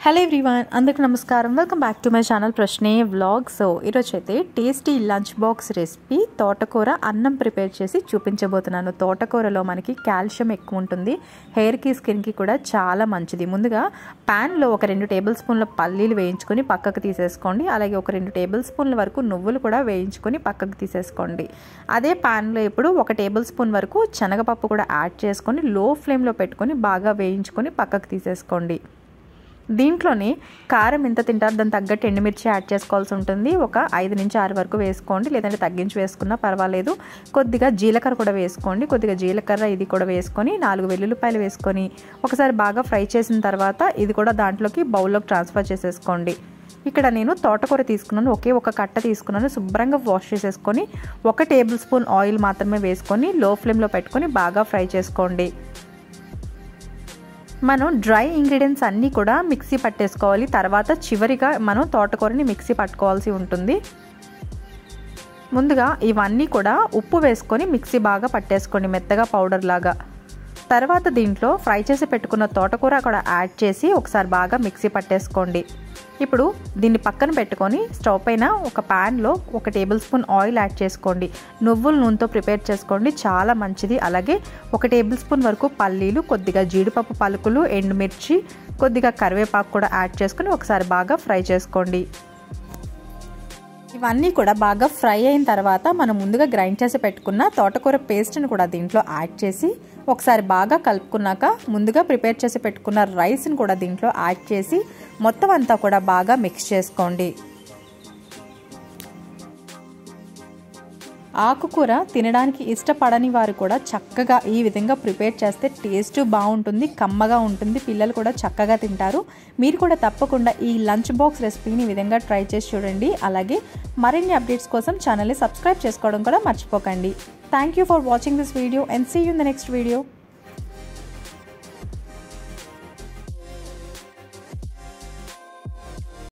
hello everyone అందరికీ నమస్కారం welcome back to my channel ప్రశ్నే వ్లాగ్ సో ఈరోజు అయితే టేస్టీ లంచ్ బాక్స్ రెసిపీ తోటకూర అన్నం ప్రిపేర్ చేసి చూపించబోతున్నాను తోటకూరలో మనకి కాల్షియం ఎక్కువ ఉంటుంది హెయిర్కి స్కిన్కి కూడా చాలా మంచిది ముందుగా ప్యాన్లో ఒక రెండు టేబుల్ స్పూన్ల పల్లీలు వేయించుకొని పక్కకు తీసేసుకోండి అలాగే ఒక రెండు టేబుల్ స్పూన్ల వరకు నువ్వులు కూడా వేయించుకొని పక్కకు తీసేసుకోండి అదే ప్యాన్లో ఇప్పుడు ఒక టేబుల్ స్పూన్ వరకు శనగపప్పు కూడా యాడ్ చేసుకొని లో ఫ్లేమ్లో పెట్టుకొని బాగా వేయించుకొని పక్కకు తీసేసుకోండి దీంట్లోనే కారం ఎంత తింటారు దాని తగ్గట్టు ఎండుమిర్చి యాడ్ చేసుకోవాల్సి ఉంటుంది ఒక ఐదు నుంచి ఆరు వరకు వేసుకోండి లేదంటే తగ్గించి వేసుకున్నా పర్వాలేదు కొద్దిగా జీలకర్ర కూడా వేసుకోండి కొద్దిగా జీలకర్ర ఇది కూడా వేసుకొని నాలుగు వెల్లుల్లిపాయలు వేసుకొని ఒకసారి బాగా ఫ్రై చేసిన తర్వాత ఇది కూడా దాంట్లోకి బౌల్లోకి ట్రాన్స్ఫర్ చేసేసుకోండి ఇక్కడ నేను తోటకూర తీసుకున్నాను ఒకే ఒక కట్ట తీసుకున్నాను శుభ్రంగా వాష్ చేసేసుకొని ఒక టేబుల్ స్పూన్ ఆయిల్ మాత్రమే వేసుకొని లో ఫ్లేమ్లో పెట్టుకొని బాగా ఫ్రై చేసుకోండి మనం డ్రై ఇంగ్రీడియంట్స్ అన్నీ కూడా మిక్సీ పట్టేసుకోవాలి తర్వాత చివరిగా మనం తోటకూరని మిక్సీ పట్టుకోవాల్సి ఉంటుంది ముందుగా ఇవన్నీ కూడా ఉప్పు వేసుకొని మిక్సీ బాగా పట్టేసుకోండి మెత్తగా పౌడర్ లాగా తర్వాత దీంట్లో ఫ్రై చేసి పెట్టుకున్న తోటకూర కూడా యాడ్ చేసి ఒకసారి బాగా మిక్సీ పట్టేసుకోండి ఇప్పుడు దీన్ని పక్కన పెట్టుకొని స్టవ్ పైన ఒక ప్యాన్లో ఒక టేబుల్ స్పూన్ ఆయిల్ యాడ్ చేసుకోండి నువ్వుల నూనెతో ప్రిపేర్ చేసుకోండి చాలా మంచిది అలాగే ఒక టేబుల్ స్పూన్ వరకు పల్లీలు కొద్దిగా జీడిపప్పు పలుకులు ఎండుమిర్చి కొద్దిగా కరివేపాకు కూడా యాడ్ చేసుకొని ఒకసారి బాగా ఫ్రై చేసుకోండి ఇవన్నీ కూడా బాగా ఫ్రై అయిన తర్వాత మనం ముందుగా గ్రైండ్ చేసి పెట్టుకున్న తోటకూర పేస్ట్ని కూడా దీంట్లో యాడ్ చేసి ఒకసారి బాగా కలుపుకున్నాక ముందుగా ప్రిపేర్ చేసి పెట్టుకున్న రైస్ని కూడా దీంట్లో యాడ్ చేసి మొత్తం అంతా కూడా బాగా మిక్స్ చేసుకోండి ఆకుకూర తినడానికి ఇష్టపడని వారు కూడా చక్కగా ఈ విధంగా ప్రిపేర్ చేస్తే టేస్ట్ బాగుంటుంది కమ్మగా ఉంటుంది పిల్లలు కూడా చక్కగా తింటారు మీరు కూడా తప్పకుండా ఈ లంచ్ బాక్స్ రెసిపీని ఈ విధంగా ట్రై చేసి చూడండి అలాగే మరిన్ని అప్డేట్స్ కోసం ఛానల్ని సబ్స్క్రైబ్ చేసుకోవడం కూడా మర్చిపోకండి thank you for watching this video and see you in the next video